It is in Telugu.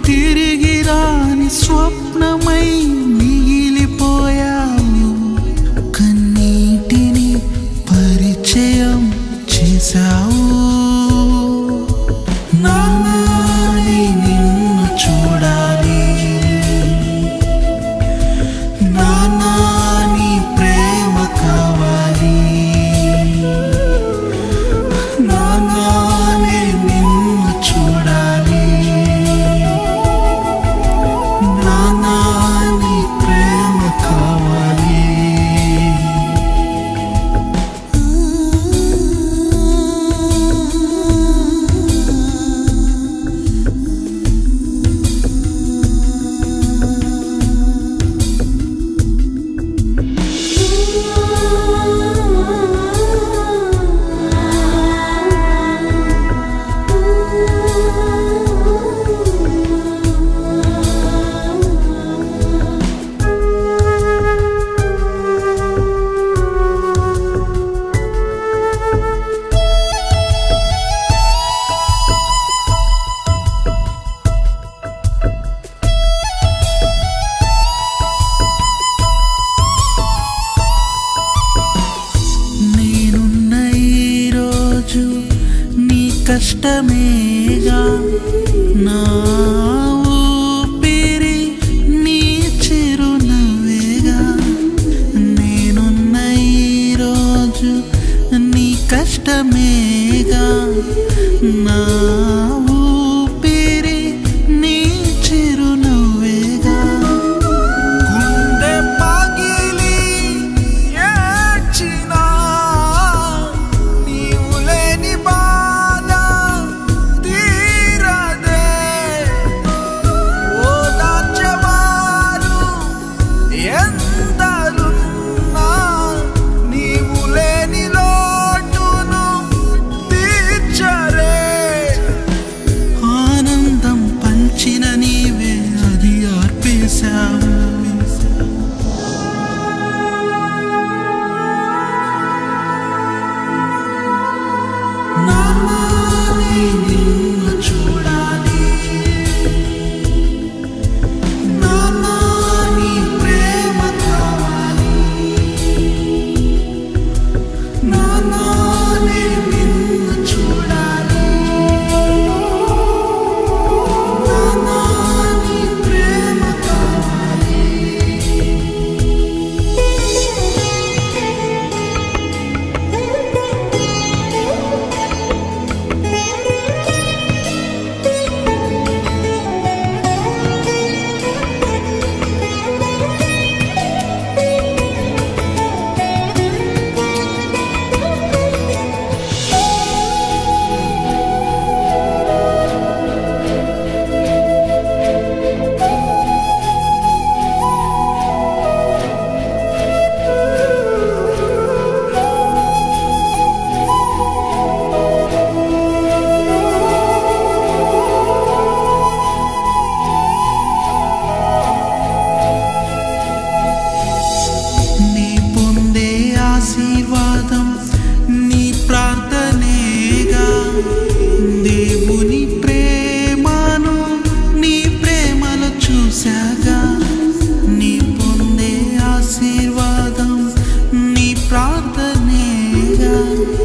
తిరిగి రాని స్వప్నమై మిగిలిపోయావు కన్నీటిని పరిచయం చేశావు నానాని నిన్ను చూడాలి నానాని ప్రేమ కావాలి నానాని నిన్ను చూడాలి నానాని ప్రేమ కావాలి నేనున్న ఈరోజు నీ కష్టమేగా నా ఊపిరి నీ చిరునవ్వేగా నేనున్న ఈరోజు నీ కష్టమేగా నా ఊపిరి నీ చిరునవ్వేగా గుండె పగిలి ఏడ్చినా నీవు లేని బాధ తీరదే ఓదార్చేవారు ఎందరున్నా నీవు లేని లోటును తీర్చరే ఆనందం పంచిన నీవే అది అర్పేశావు నానాని నిన్ను చూడాలి నానాని ప్రేమ కావాలి నానాని నిన్ను చూడాలి నానాని ప్రేమ కావాలి నీ పొందే ఆశీర్వాదం నీ ప్రార్థనేగా దేవుని ప్రేమను నీ ప్రేమలో చూశాగా నీ పొందే ఆశీర్వాదం నీ ప్రార్థనేగా